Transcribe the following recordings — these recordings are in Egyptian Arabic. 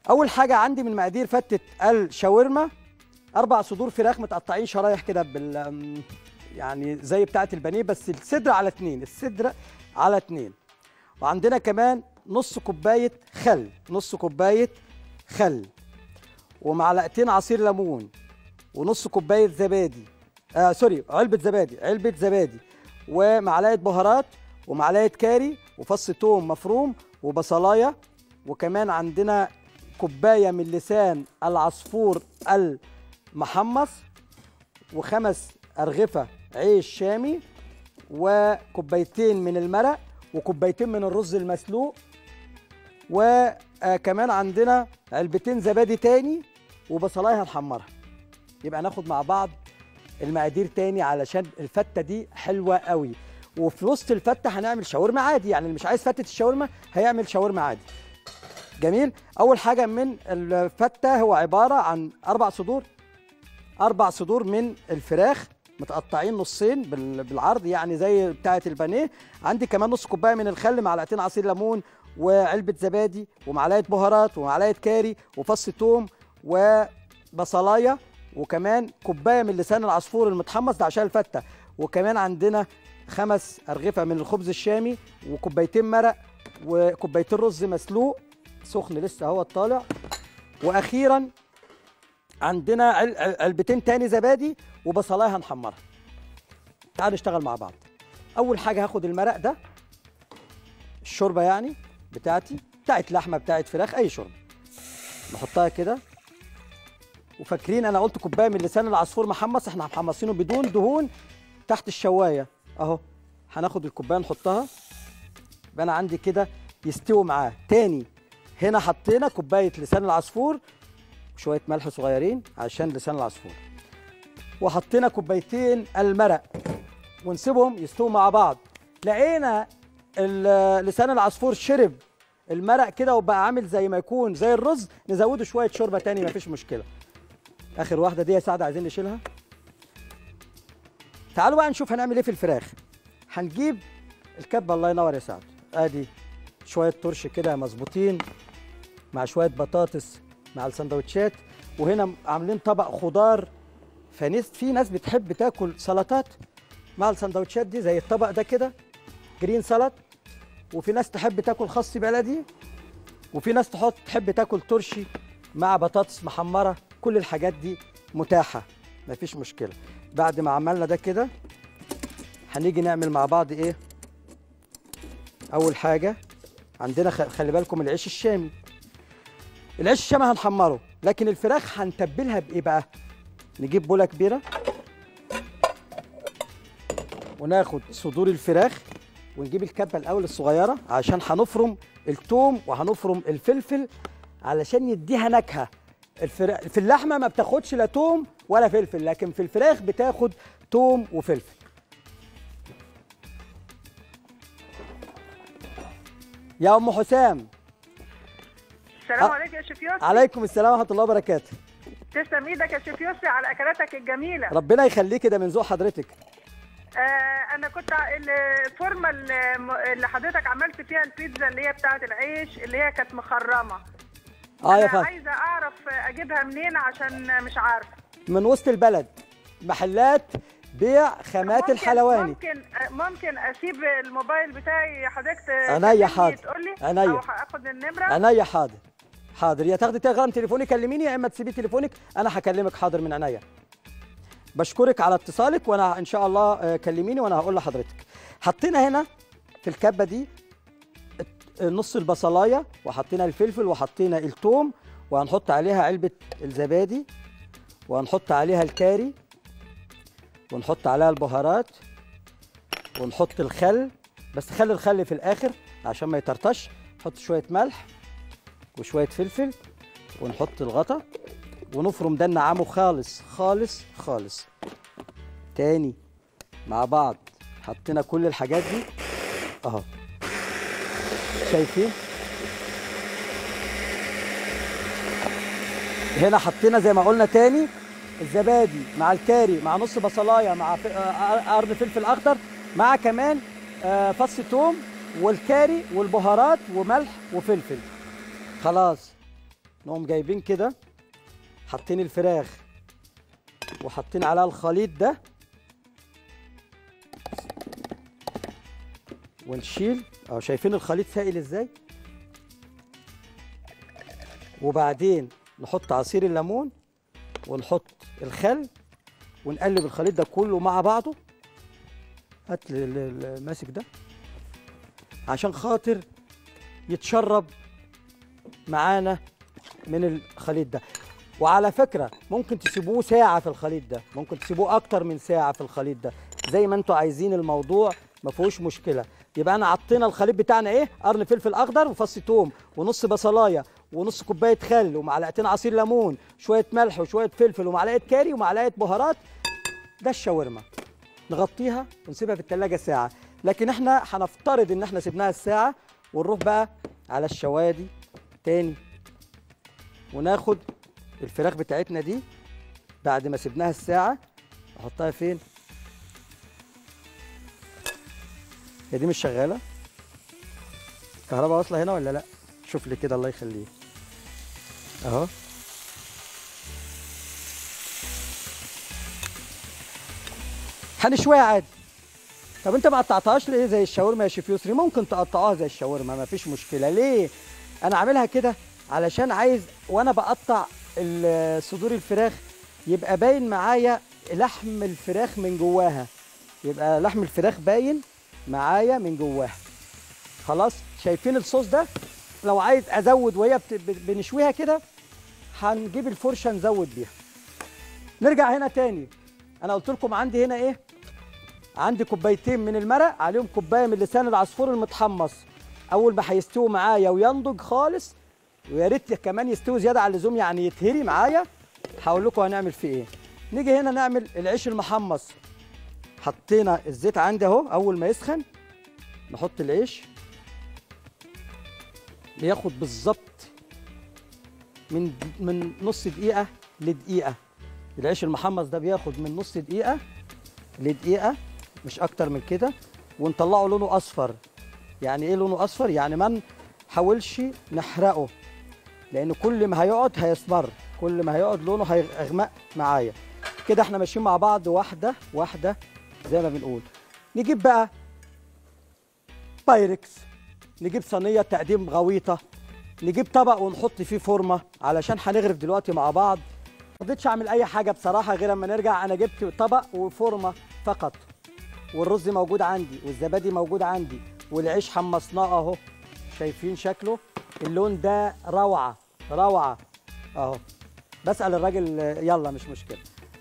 اول حاجه عندي من مقادير فته الشاورما اربع صدور فراخ متقطعين شرايح كده بال أم، يعني زي بتاعه البانيه بس الصدر على اتنين الصدر على اتنين وعندنا كمان نص كوبايه خل نص كوبايه خل ومعلقتين عصير ليمون ونص كوبايه زبادي آه سوري علبه زبادي علبه زبادي ومعلقه بهارات ومعلقه كاري وفص توم مفروم وبصلايه وكمان عندنا كوبايه من لسان العصفور المحمص وخمس ارغفه عيش شامي وكوبايتين من المرق وكوبايتين من الرز المسلوق وكمان عندنا علبتين زبادي تاني وبصلايه هنحمرها يبقى ناخد مع بعض المقادير تاني علشان الفته دي حلوه قوي وفي وسط الفته هنعمل شاورما عادي يعني اللي مش عايز فته الشاورما هيعمل شاورما عادي جميل اول حاجه من الفته هو عباره عن اربع صدور اربع صدور من الفراخ متقطعين نصين بال- بالعرض يعني زي بتاعه البانيه عندي كمان نص كوبايه من الخل معلقتين عصير ليمون وعلبه زبادي ومعلقه بهارات ومعلقه كاري وفص توم وبصلايه وكمان كوبايه من لسان العصفور المتحمص ده عشان الفته وكمان عندنا خمس ارغفه من الخبز الشامي وكوبايتين مرق وكوبايتين رز مسلوق سخن لسه هو طالع واخيرا عندنا عل- عل- علبتين تاني زبادي وبصلايه هنحمرها تعالوا نشتغل مع بعض اول حاجه هاخد المرق ده الشوربه يعني بتاعتي بتاعت لحمه بتاعت فراخ اي شوربه نحطها كده وفاكرين انا قلت كوبايه من لسان العصفور محمص احنا محمصينه بدون دهون تحت الشوايه اهو هناخد الكوبايه نحطها يبقى انا عندي كده يستوي معاه تاني هنا حطينا كوبايه لسان العصفور وشويه ملح صغيرين عشان لسان العصفور وحطينا كوبايتين المرق ونسيبهم يستووا مع بعض لقينا ال- لسان العصفور شرب المرق كده وبقى عامل زي ما يكون زي الرز نزوده شويه شوربه تاني مفيش مشكله اخر واحده دي يا سعد عايزين نشيلها تعالوا بقى نشوف هنعمل ايه في الفراخ هنجيب الكبه الله ينور يا سعد ادي شويه طرش كده مظبوطين مع شويه بطاطس مع السندوتشات وهنا عاملين طبق خضار فناس في ناس بتحب تاكل سلطات مع السندوتشات دي زي الطبق ده كده جرين سلط وفي ناس تحب تاكل خس بلدي وفي ناس تحط تحب تاكل ترشي مع بطاطس محمره كل الحاجات دي متاحه مفيش مشكله بعد ما عملنا ده كده هنيجي نعمل مع بعض ايه اول حاجه عندنا خ- خلي بالكم العيش الشامي العيش الشامي هنحمره لكن الفراخ هنتبلها بايه بقى نجيب بوله كبيره وناخد صدور الفراخ ونجيب الكبه الاول الصغيره عشان هنفرم التوم وهنفرم الفلفل علشان يديها نكهه الفرا... في اللحمه ما بتاخدش لا توم ولا فلفل لكن في الفراخ بتاخد توم وفلفل يا ام حسام السلام أ- عليكم يا شيف يوسف عليكم السلام ورحمه الله وبركاته تسلم ايدك يا شيف يوسف على اكلاتك الجميله ربنا يخليكي ده من ذوق حضرتك آه انا كنت ع- الفورمه اللي اللي حضرتك عملت فيها البيتزا اللي هي بتاعه العيش اللي هي كانت مخرمه اه يا انا فندم عايزه اعرف اجيبها منين عشان مش عارفه من وسط البلد محلات بيع خامات ممكن- الحلواني ممكن آه، ممكن اسيب الموبايل بتاعي حضرتك عينيا حاضر. تقول لي عينيا. او اخد النمره عينيا حاضر حاضر يا تاخدي تليفون تليفوني كلميني يا اما تسيبي تليفونك انا هكلمك حاضر من عينيا بشكرك على اتصالك وانا ان شاء الله آه، كلميني وانا هقول لحضرتك حطينا هنا في الكبه دي الت- نص البصلايه وحطينا الفلفل وحطينا الثوم وهنحط عليها علبه الزبادي وهنحط عليها الكاري ونحط عليها البهارات ونحط الخل بس خلي الخل في الاخر عشان ما يطرطش نحط شويه ملح وشويه فلفل ونحط الغطا ونفرم ده نعمه خالص خالص خالص تاني مع بعض حطينا كل الحاجات دي اهو شايفين هنا حطينا زي ما قلنا تاني الزبادي مع الكاري مع نص بصلايه مع ف- آه، قرن فلفل اخضر مع كمان آه، فص ثوم والكاري والبهارات وملح وفلفل خلاص نقوم جايبين كده حاطين الفراخ وحاطين عليها الخليط ده ونشيل اهو شايفين الخليط سائل ازاي وبعدين نحط عصير الليمون ونحط الخل ونقلب الخليط ده كله مع بعضه هات لي ال- ال- الماسك ده عشان خاطر يتشرب معانا من الخليط ده وعلى فكرة ممكن تسيبوه ساعة في الخليط ده ممكن تسيبوه أكتر من ساعة في الخليط ده زي ما انتوا عايزين الموضوع ما فيهوش مشكلة يبقى أنا عطينا الخليط بتاعنا إيه قرن فلفل أخضر وفص توم ونص بصلاية ونص كوباية خل ومعلقتين عصير ليمون شوية ملح وشوية فلفل ومعلقة كاري ومعلقة بهارات ده الشاورما نغطيها ونسيبها في التلاجة ساعة لكن احنا هنفترض ان احنا سيبناها الساعة ونروح بقى على الشوادي تاني وناخد الفراخ بتاعتنا دي بعد ما سيبناها الساعة نحطها فين؟ هي دي مش شغالة؟ الكهرباء واصلة هنا ولا لأ؟ شوف لي كده الله يخليك أهو هنشويها عادي طب انت ما قطعتهاش ليه زي الشاورما يا شيف يسري ممكن تقطعوها زي الشاورما ما فيش مشكله ليه انا عاملها كده علشان عايز وانا بقطع ال- صدور الفراخ يبقى باين معايا لحم الفراخ من جواها يبقى لحم الفراخ باين معايا من جواها خلاص شايفين الصوص ده لو عايز ازود وهي بت- ب- بنشويها كده هنجيب الفرشه نزود بيها نرجع هنا تاني انا قلت لكم عندي هنا ايه عندي كوبايتين من المرق عليهم كوبايه من لسان العصفور المتحمص اول ما هيستووا معايا وينضج خالص ويا ريت كمان يستوي زياده عن اللزوم يعني يتهري معايا هقول لكم هنعمل فيه ايه نيجي هنا نعمل العيش المحمص حطينا الزيت عندي اهو اول ما يسخن نحط العيش بياخد بالظبط من من نص دقيقه لدقيقه العيش المحمص ده بياخد من نص دقيقه لدقيقه مش اكتر من كده ونطلعه لونه اصفر يعني ايه لونه اصفر يعني ما نحاولش نحرقه لان كل ما هيقعد هيسمر كل ما هيقعد لونه هيغمق معايا كده احنا ماشيين مع بعض واحده واحده زي ما بنقول نجيب بقى بايركس نجيب صينيه تقديم غويطه نجيب طبق ونحط فيه فورمه علشان هنغرف دلوقتي مع بعض ما رضيتش اعمل اي حاجه بصراحه غير اما نرجع انا جبت طبق وفورمه فقط والرز موجود عندي والزبادي موجود عندي والعيش حمصناه اهو شايفين شكله اللون ده روعه روعه اهو بسال الراجل آه، يلا مش مشكله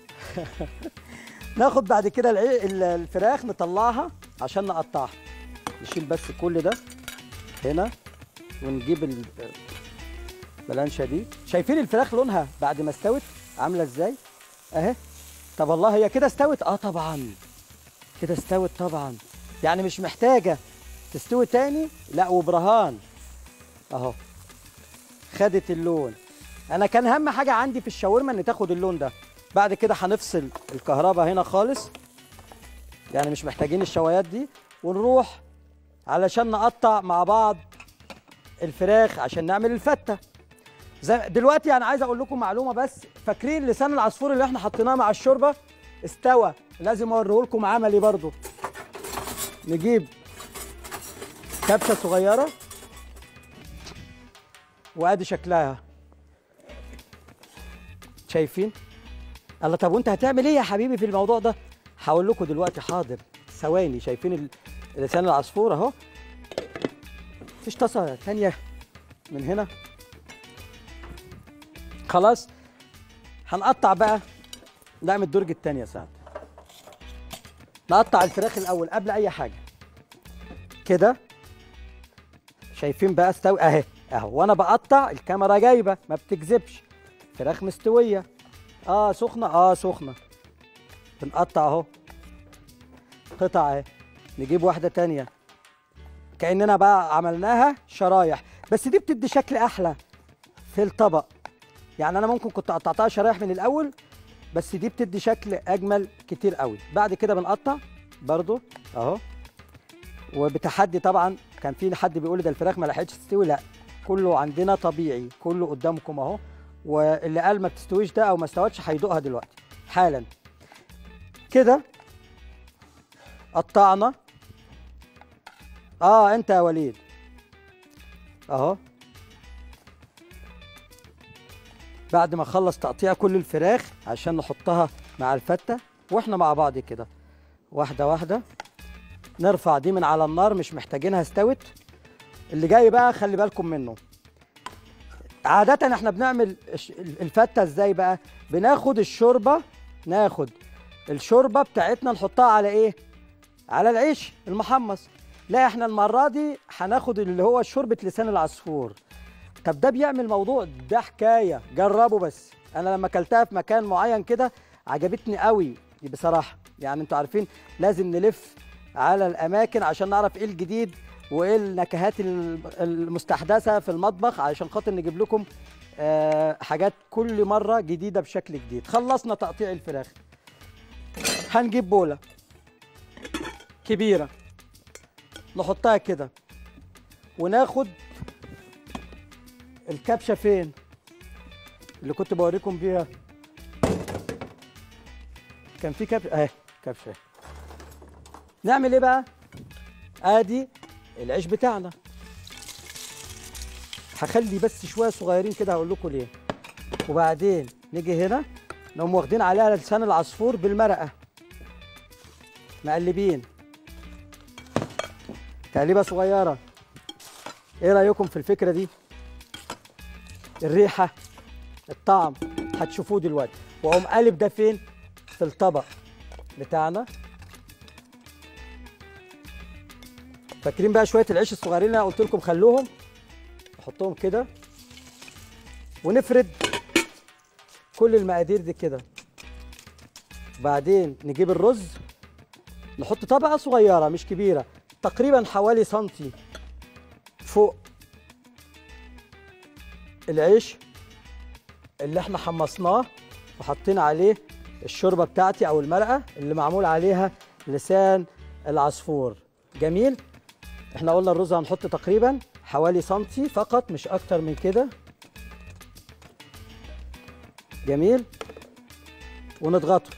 ناخد بعد كده العي- ال- الفراخ نطلعها عشان نقطعها نشيل بس كل ده هنا ونجيب ال- البلانشه دي شايفين الفراخ لونها بعد ما استوت عامله ازاي اهي طب والله هي كده استوت اه طبعا كده استوت طبعا يعني مش محتاجه تستوي تاني لا وبرهان اهو خدت اللون انا كان اهم حاجه عندي في الشاورما ان تاخد اللون ده بعد كده هنفصل الكهرباء هنا خالص يعني مش محتاجين الشوايات دي ونروح علشان نقطع مع بعض الفراخ عشان نعمل الفته زي دلوقتي انا عايز اقول لكم معلومه بس فاكرين لسان العصفور اللي احنا حطيناه مع الشوربه استوى لازم اوريه لكم عملي برضو نجيب كبشه صغيره وادي شكلها شايفين الله طب وانت هتعمل ايه يا حبيبي في الموضوع ده هقول لكم دلوقتي حاضر ثواني شايفين ال- لسان العصفور اهو مفيش طاسه ثانيه من هنا خلاص هنقطع بقى نعمل الدرج التاني يا سعد نقطع الفراخ الاول قبل اي حاجه كده شايفين بقى استوي اهي اهو وانا بقطع الكاميرا جايبه ما بتكذبش فراخ مستويه اه سخنه اه سخنه بنقطع اهو قطع اهي نجيب واحده تانية كاننا بقى عملناها شرايح بس دي بتدي شكل احلى في الطبق يعني انا ممكن كنت قطعتها شرايح من الاول بس دي بتدي شكل اجمل كتير قوي بعد كده بنقطع برضو اهو وبتحدي طبعا كان في حد بيقول لي ده الفراخ ما لحقتش تستوي لا كله عندنا طبيعي كله قدامكم اهو واللي قال ما بتستويش ده او ما استوتش هيدوقها دلوقتي حالا كده قطعنا اه انت يا وليد اهو بعد ما اخلص تقطيع كل الفراخ عشان نحطها مع الفته واحنا مع بعض كده واحده واحده نرفع دي من على النار مش محتاجينها استوت اللي جاي بقى خلي بالكم منه عادة احنا بنعمل الش- الفتة ازاي بقى بناخد الشوربة ناخد الشوربة بتاعتنا نحطها على ايه على العيش المحمص لا احنا المرة دي هناخد اللي هو شوربة لسان العصفور طب ده بيعمل موضوع ده حكاية جربوا بس انا لما اكلتها في مكان معين كده عجبتني قوي بصراحة يعني انتوا عارفين لازم نلف على الاماكن عشان نعرف ايه الجديد وايه النكهات الم- المستحدثه في المطبخ علشان خاطر نجيب لكم آه، حاجات كل مره جديده بشكل جديد خلصنا تقطيع الفراخ هنجيب بوله كبيره نحطها كده وناخد الكبشه فين اللي كنت بوريكم بيها كان في كبشه اهي كبشه نعمل ايه بقى ادي العيش بتاعنا هخلي بس شويه صغيرين كده هقول لكم ليه وبعدين نيجي هنا نقوم واخدين عليها لسان العصفور بالمرقه مقلبين تقليبه صغيره ايه رايكم في الفكره دي الريحه الطعم هتشوفوه دلوقتي واقوم قالب ده فين في الطبق بتاعنا فاكرين بقى شويه العيش الصغيرين اللي انا قلت لكم خلوهم نحطهم كده ونفرد كل المقادير دي كده بعدين نجيب الرز نحط طبقه صغيره مش كبيره تقريبا حوالي سنتي فوق العيش اللي احنا حمصناه وحطينا عليه الشوربه بتاعتي او المرقه اللي معمول عليها لسان العصفور جميل احنا قلنا الرز هنحط تقريبا حوالي سنتي فقط مش اكتر من كده جميل ونضغطه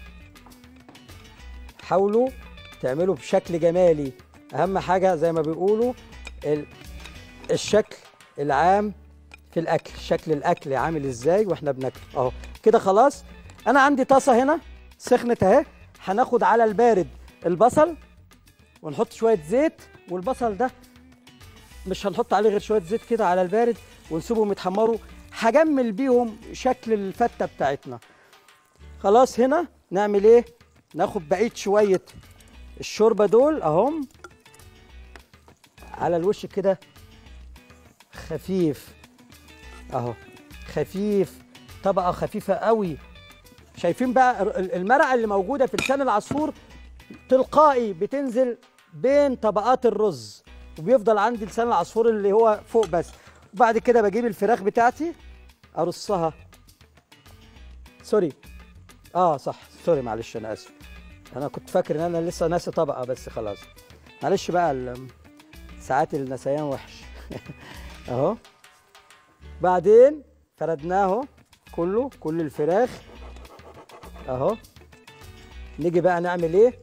حاولوا تعملوا بشكل جمالي اهم حاجه زي ما بيقولوا ال- الشكل العام في الاكل شكل الاكل عامل ازاي واحنا بناكل اهو كده خلاص انا عندي طاسه هنا سخنت اهي هناخد على البارد البصل ونحط شويه زيت والبصل ده مش هنحط عليه غير شويه زيت كده على البارد ونسيبهم يتحمروا هجمل بيهم شكل الفته بتاعتنا خلاص هنا نعمل ايه ناخد بقيه شويه الشوربه دول اهم على الوش كده خفيف اهو خفيف طبقه خفيفه قوي شايفين بقى ال- المرقه اللي موجوده في لسان العصفور تلقائي بتنزل بين طبقات الرز وبيفضل عندي لسان العصفور اللي هو فوق بس وبعد كده بجيب الفراخ بتاعتي ارصها سوري اه صح سوري معلش انا اسف انا كنت فاكر ان انا لسه ناسي طبقه بس خلاص معلش بقى ال- ساعات النسيان وحش اهو بعدين فردناه كله كل الفراخ اهو نيجي بقى نعمل ايه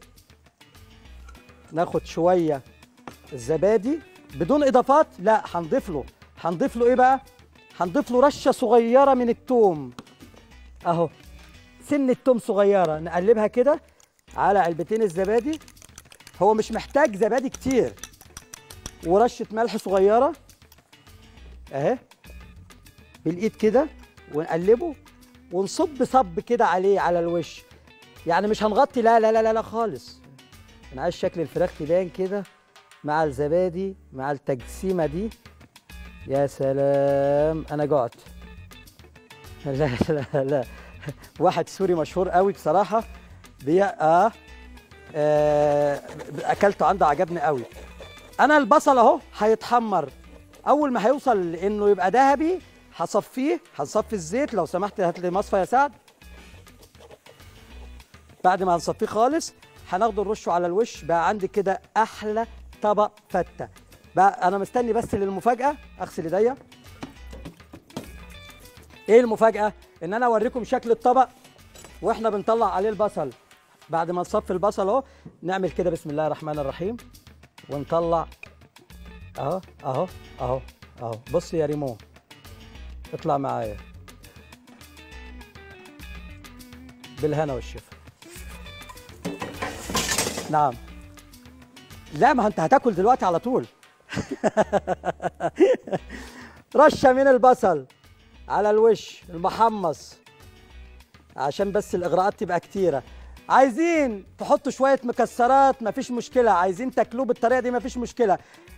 ناخد شويه الزبادي بدون اضافات لا هنضيف له هنضيف له ايه بقى هنضيف له رشه صغيره من التوم اهو سن التوم صغيره نقلبها كده على علبتين الزبادي هو مش محتاج زبادي كتير ورشه ملح صغيره اهي بالايد كده ونقلبه ونصب صب كده عليه على الوش يعني مش هنغطي لا لا لا لا, لا خالص انا عايز شكل الفراخ تبان كده مع الزبادي مع التجسيمه دي يا سلام انا جعت لا لا لا واحد سوري مشهور قوي بصراحه بي آه, اه اكلته عنده عجبني قوي انا البصل اهو هيتحمر اول ما هيوصل انه يبقى ذهبي هصفيه هنصفي الزيت لو سمحت هات لي مصفى يا سعد بعد ما هنصفيه خالص هناخده نرشه على الوش بقى عندي كده احلى طبق فته بقى انا مستني بس للمفاجاه اغسل ايديا ايه المفاجاه ان انا اوريكم شكل الطبق واحنا بنطلع عليه البصل بعد ما نصفي البصل اهو نعمل كده بسم الله الرحمن الرحيم ونطلع اهو اهو اهو اهو بص يا ريمو اطلع معايا بالهنا والشفا نعم لا ما انت هتاكل دلوقتي على طول رشه من البصل على الوش المحمص عشان بس الاغراءات تبقى كتيره عايزين تحطوا شويه مكسرات مفيش مشكله عايزين تاكلوه بالطريقه دي مفيش مشكله